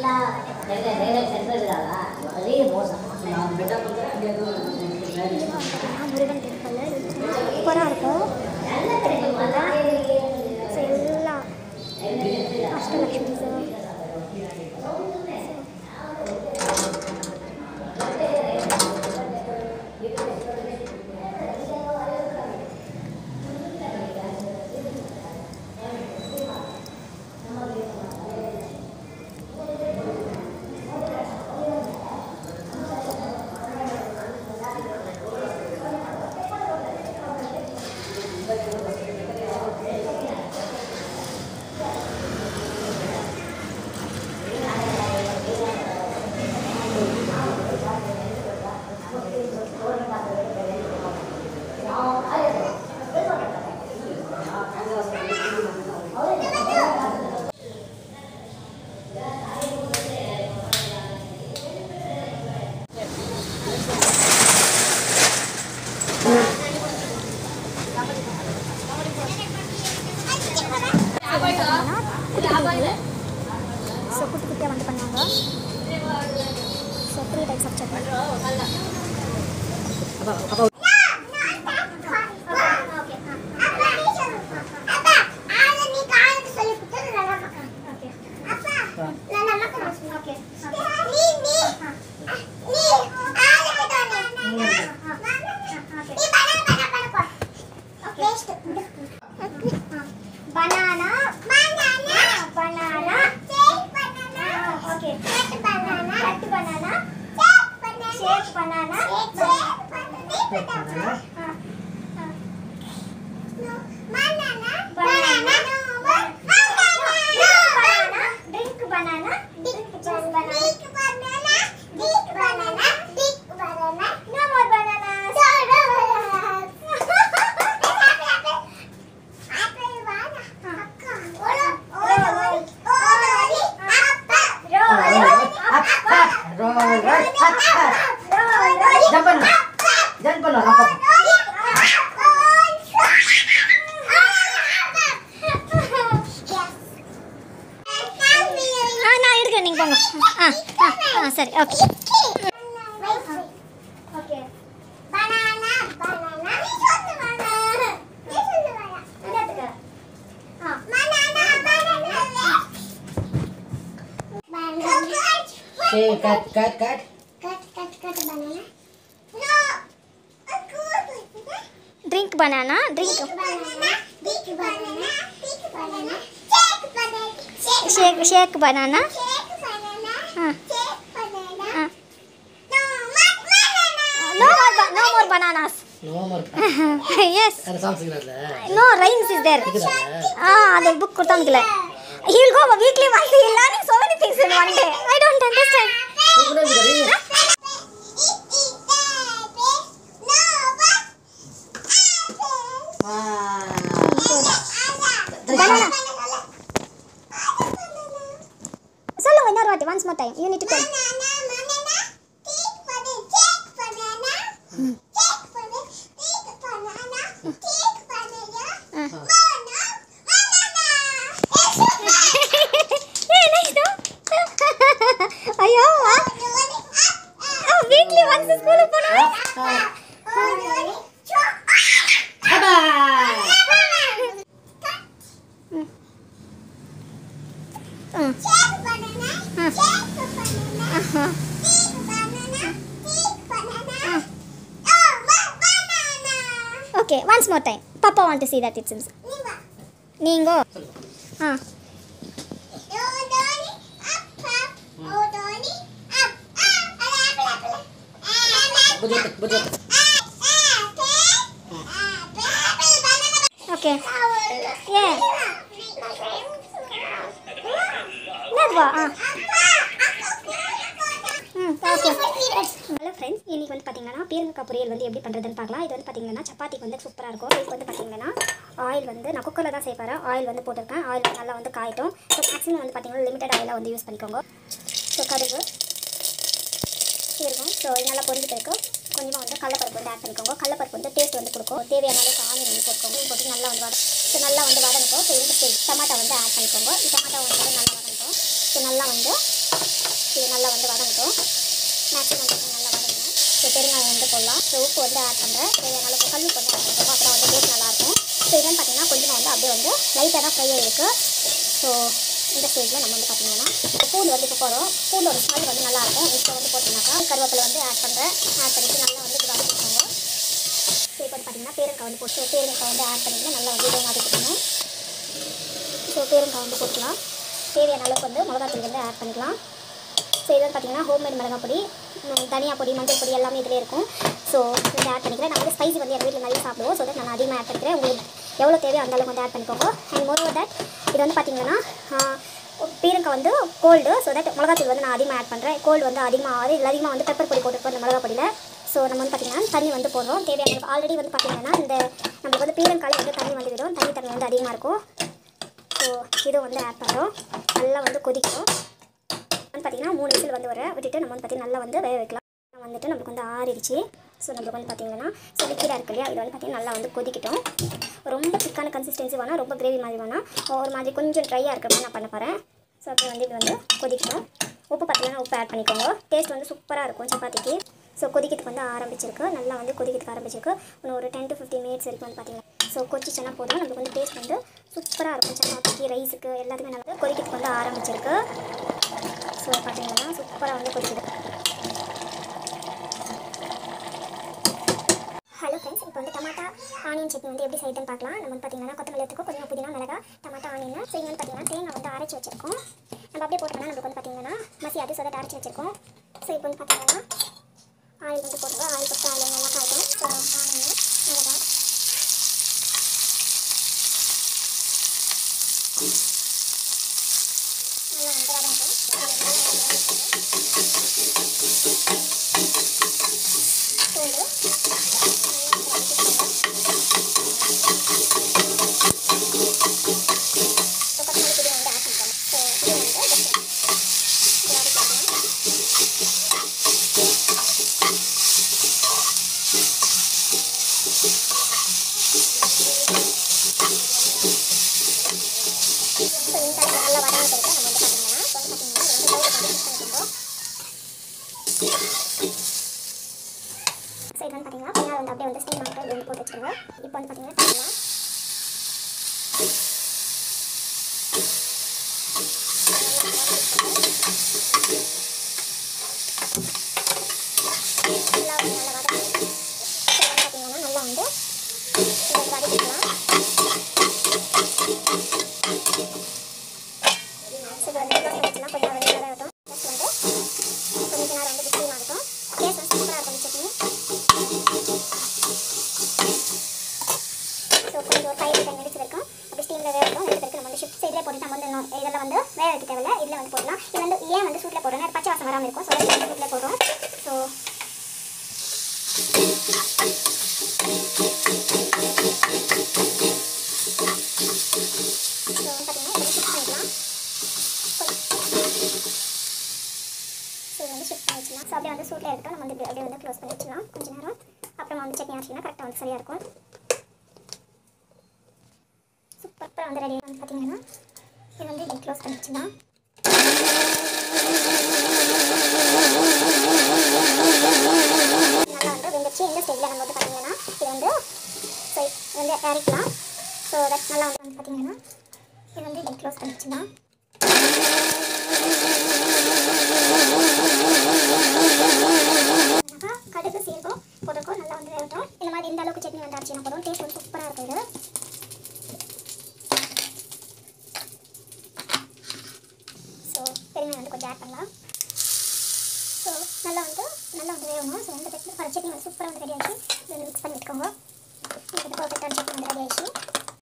பார்த்தீங்கன்னா முருகன் டெம்பிள் சூப்பராக இருக்கும் டெம்பிள் ஸோ எல்லாம் அஷ்டலக்ஷ்மி சார் ஸோ குட்டி குட்டியாக வந்து பண்ணுவாங்க so three types of chutney Banana, banana, banana, shake banana, okay, cut banana, cut banana, shake banana, shake banana, Ah, ah. banana, banana, no, banana, drink banana, drink just banana, drink banana, drink banana, drink banana, no more bananas, no more Jump பண்ணு. Jump பண்ணு, அப்பா. ஆ நான் எடுக்கிறேன் நீங்கள் போங்க ஆ ஆ ஆ சரி okay okay banana banana நீ சொல்லு பனானா நீ சொல்லு பனானா என்னத்துக்கு ஆ banana banana banana Okay, cut, cut, cut. Cut cut cut banana no drink banana drink banana drink banana drink banana shake banana shake shake banana shake banana ah shake banana ah no more no more bananas No more. Yes அந்த song singing-ல? No rhymes is there இருக்குதா? ஆ அந்த book கொடுத்தாங்கல he will go weekly once he will learning so many things in one day i don't understand சூப்பரா இருக்குதா? banana சொல்லுங்க இன்னொரு வாட்டி once more time you need to tell ஏய் nice no ஐயோ வீக்லி ஒன்ஸ் ஸ்கூலுக்கு போறோம் ஓகே ஒன்ஸ் மோர் டைம் பாப்பா want to see that it seems நீங்க ஆ புஜத்து, புஜத்து. ஓகே ஏன் என்னதுவா ஆ ம் ஓகே ஹலோ ஃப்ரெண்ட்ஸ் இன்னைக்கு வந்து பார்த்தீங்கன்னா பீரங்கக்காய் பொரியல் வந்து எப்படி பண்ணுறதுன்னு பார்க்கலாம் இது வந்து பார்த்தீங்கன்னா சப்பாத்திக்கு வந்து சூப்பராக இருக்கும் இதுக்கு வந்து பார்த்தீங்கன்னா ஆயில் வந்து நான் குக்கரில் தான் செய்ய போகிறேன் ஆயில் வந்து போட்டிருக்கேன் ஆயில் வந்து நல்லா வந்து காயட்டும் ஸோ மேக்ஸிமம் வந்து பார்த்தீங்கன்னா லிமிட்டட் ஆயிலாக வந்து யூஸ் பண்ணிக்கோங்க ஸோ கடுகு இருக்கும் ஸோ இது நல்லா பொரிஞ்சு பிறகு கொஞ்சமாக வந்து கடலப்பருப்பு வந்து ஆட் பண்ணிக்கோங்க கடலப்பருப்பு வந்து டேஸ்ட் வந்து கொடுக்கும் தேவையான அளவுக்கு ஆனியன் வந்து போட்டுக்கோங்க இது போட்டு நல்லா வந்து வத ஸோ நல்லா வந்து வதங்கட்டும் ஸோ இந்த ஸ்டேஜ் டமாட்டா வந்து ஆட் பண்ணிக்கோங்க இந்த டமாட்டா வந்து நல்லா வதங்கட்டும் ஸோ நல்லா வந்து இது நல்லா வந்து வதங்கட்டும் மேக்ஸிமம் வந்து நல்லா வதங்கணும் ஸோ பெருங்காயம் வந்து போடலாம் ஸோ உப்பு வந்து ஆட் பண்ணுறேன் தேவையான அளவுக்கு கல் உப்பு வந்து ஆட் பண்ணுறோம் அப்புறம் வந்து டேஸ்ட் நல்லாயிருக்கும் ஸோ இதுன்னு பார்த்தீங்கன்னா கொஞ்சமாக வந்து அப்படியே வந்து லைட்டாக தான் ஃப்ரை ஆகிருக்கு ஸோ இந்த ஸ்டேஜில் நம்ம வந்து பார்த்தீங்கன்னா பூண்டு வந்து இப்போ போகிறோம் பூண்டோட ஸ்மெல் வந்து நல்லாயிருக்கும் இப்போ வந்து போட்டிங்கனாக்கா கருவேப்பிலை வந்து ஆட் பண்ணுறேன் ஆட் பண்ணிவிட்டு நல்லா வந்து இது வதக்கிக்கோங்க ஸோ இப்போ வந்து பார்த்தீங்கன்னா பேருங்காய் வந்து போட்டு பேருங்காய் வந்து ஆட் பண்ணிட்டு நல்லா வந்து இதை வதக்கிக்கணும் ஸோ பேருங்காய் வந்து போட்டுக்கலாம் தேவையான அளவுக்கு வந்து மிளகாத்தூள் வந்து ஆட் பண்ணிக்கலாம் ஸோ இது வந்து பார்த்தீங்கன்னா ஹோம்மேட் மிளகாய் பொடி ம், தனியா பொடி மஞ்சள் பொடி எல்லாமே இதில் இருக்கும் ஸோ இதை ஆட் பண்ணிக்கிறேன் நான் வந்து ஸ்பைசி வந்து எங்கள் வீட்டில் நிறைய சாப்பிடுவோம் ஸோ தட் நான் அதிகமாக ஆட் பண்ணிக்கிறேன் உங்களுக்கு எவ்வளோ தேவையோ அந்த அளவுக்கு வந்து ஆட் பண்ணிக்கோங்க அண்ட் மோர் தட் இது வந்து பார்த்தீங்கன்னா பீரங்காய் வந்து கோல்டு ஸோ தட் மிளகாத்தூள் வந்து நான் அதிகமாக ஆட் பண்ணுறேன் கோல்டு வந்து அதிகமாக ஆகுது இதில் அதிகமாக வந்து பெப்பர் பொடி போட்டுருக்கோம் இந்த மிளகா பொடியில் ஸோ நம்ம வந்து பார்த்தீங்கன்னா தண்ணி வந்து போடுறோம் தேவையான ஆல்ரெடி வந்து பார்த்தீங்கன்னா இந்த நம்மளுக்கு வந்து பீரங்காயில் வந்து தண்ணி வந்து விடும் தண்ணி தண்ணி வந்து அதிகமாக இருக்கும் ஸோ இதை வந்து ஆட் பண்ணுறோம் நல்லா வந்து கொதிக்கும் வந்து பார்த்தீங்கன்னா மூணு விசில் வந்து வர விட்டுட்டு நம்ம வந்து பார்த்தீங்கன்னா நல்லா வந்து வேக வைக்கலாம் வந்துட்டு நம்மளுக்கு வந்து ஆறிடுச்சு ஸோ நம்மளுக்கு வந்து பார்த்தீங்கன்னா ஸோ லிக்விடாக இருக்கு இல்லையா இது வந்து பார்த்தீங்கன்னா நல்லா வந்து கொதிக்கட்டும் ரொம்ப திக்கான கன்சிஸ்டன்சி வேணாம் ரொம்ப கிரேவி மாதிரி வேணாம் ஒரு மாதிரி கொஞ்சம் ட்ரையாக இருக்கிற மாதிரி நான் பண்ண போகிறேன் ஸோ அப்போ வந்து இது வந்து கொதிக்கட்டும் உப்பு பார்த்தீங்கன்னா உப்பு ஆட் பண்ணிக்கோங்க டேஸ்ட் வந்து சூப்பராக இருக்கும் சப்பாத்திக்கு ஸோ கொதிக்கிறதுக்கு வந்து ஆரம்பிச்சிருக்கு நல்லா வந்து கொதிக்கிறதுக்கு ஆரம்பிச்சிருக்கு இன்னும் ஒரு டென் டு ஃபிஃப்டின் மினிட்ஸ் வரைக்கும் வந்து பார்த்தீங்கன்னா ஸோ கொச்சிச்சுன்னா போதும் நம்மளுக்கு வந்து டேஸ்ட் வந்து சூப்பராக இருக்கும் சப்பாத்திக்கு ரைஸுக்கு எல்லாத்துக்குமே நல்லா கொதிக்கிறதுக்கு வந்து ஆரம்பிச்சிருக்கு ஸோ பார்த்தீங்கன்னா சூப்பராக வந்து கொதிக்குது ஹலோ ஃப்ரெண்ட்ஸ் இப்போ வந்து டமாட்டா ஆனியன் சட்னி வந்து எப்படி செய்யுதுன்னு பார்க்கலாம் நம்ம வந்து பார்த்தீங்கன்னா கொத்தமல்லி எடுத்துக்கோ கொஞ்சம் புதினா மிளகா டமாட்டா ஆனியன் ஸோ இங்கே வந்து பார்த்தீங்கன்னா தேங்காய் வந்து அரைச்சி வச்சிருக்கோம் நம்ம அப்படியே போட்டோம்னா நம்மளுக்கு வந்து பார்த்தீங்கன்னா மசியாது ஸோ தட் அரைச்சி வச்சிருக்கோம் ஸோ இப்போ வந்து பார்த்தீங்கன்னா ஆயில் வந்து போட்டுருக்கோம் ஆயில் போட்டு ஆயில் நல்லா காய்க்கும் ஸோ ஆனியன் மிளகா நல்லா வந்து வதங்கட்டும் பூண்டு கொத்தமல்லி பொடி வந்து ஆட் பண்ணிக்கணும் ஸோ இது வந்து just வதக்கிக்கலாம். ஸோ இந்த அளவுக்கு நல்லா வதங்க பிறகு நம்ம வந்து பார்த்தீங்கன்னா இப்போ வந்து பார்த்தீங்கன்னா ரெண்டு பவுல் வந்து மிக்ஸ் பண்ணிக்கோங்க ஸோ இது வந்து பார்த்தீங்கன்னா கொஞ்ச நேரம் வந்து அப்படியே வந்து ஸ்டீம் ஆகிட்டு இது வந்து போட்டு வச்சுருங்க இப்போ வந்து பார்த்தீங்கன்னா பண்ணலாம் நல்லா வந்து நல்லா வதக்கி ஸோ வந்து பார்த்தீங்கன்னா நல்லா வந்து இதை வந்து வதக்கிக்கலாம் ஸோ இது வந்து க்ளோஸ் பண்ணிச்சுன்னா கொஞ்சம் நேரம் வந்து வேகட்டும் ஜஸ்ட் வந்து கொஞ்ச நேரம் வந்து ஸ்டீம் ஆகட்டும் டேஸ்ட் வந்து சூப்பராக இருக்கும் இந்த சட்னி ஸோ கொஞ்சம் ஒரு ஃபைவ் டென் மினிட்ஸ் வரைக்கும் அப்படி ஸ்டீமில் வேகட்டும் வெந்த பிறகு நம்ம வந்து ஷிஃப்ட் சைடில் போட்டு நம்ம வந்து இன்னும் இதெல்லாம் வந்து வேக வைக்க தேவையில்ல இதில் வந்து போடலாம் இது வந்து ஏன் வந்து சூட்டில் போடுறோம்னா பச்சை வாசம் வராமல் இருக்கும் ஸோ வந்து சூட்டில் போடுறோம் ஸோ ஸோ வந்து பார்த்தீங்கன்னா இதை ஷிஃப்ட் பண்ணிக்கலாம் ஸோ இது வந்து ஷிஃப்ட் பண்ணிக்கலாம் ஸோ அப்படியே வந்து சூட்டில் இருக்கட்டும் நம்ம வந்து இப்படி அப்படியே வந்து க்ளோஸ் பண்ணி வச்சுக்கலாம் கொஞ்ச நேரம் அப்புறமா வந்து சட்னி ஆச்சுன்னா கரெக்டாக வந்து சரியாக இருக்கும் சூப்பராக வந்து ரெடி வந்து பார்த்தீங்கன்னா இது வந்து இப்படி க்ளோஸ் பண்ணி வச்சுக்கலாம் நல்லா வந்து வெந்துச்சு இந்த ஸ்டேஜில் நம்ம வந்து பார்த்தீங்கன்னா இது வந்து ஸோ இது வந்து இறக்கலாம் ஸோ தட் நல்லா வந்து வந்து பார்த்தீங்கன்னா இது வந்து இப்படி க்ளோஸ் பண்ணி வச்சுக்கலாம் மிளகா, கடுகு சீரகம் போட்டிருக்கோம் நல்லா வந்து வேகட்டும் இந்த மாதிரி இந்த அளவுக்கு சட்னி வந்து அரைச்சினா போதும் டேஸ்ட் வந்து சூப்பராக இருக்கும் இது ஸோ பெருங்காயம் வந்து கொஞ்சம் ஆட் பண்ணலாம் ஸோ நல்லா வந்து நல்லா வந்து வேகணும் ஸோ வந்து சட்னி சட்னி வந்து சூப்பராக வந்து ரெடி ஆகிடுச்சு இதை வந்து மிக்ஸ் பண்ணி விட்டுக்கோங்க இது பர்ஃபெக்டான சட்னி வந்து ரெடி ஆகிடுச்சு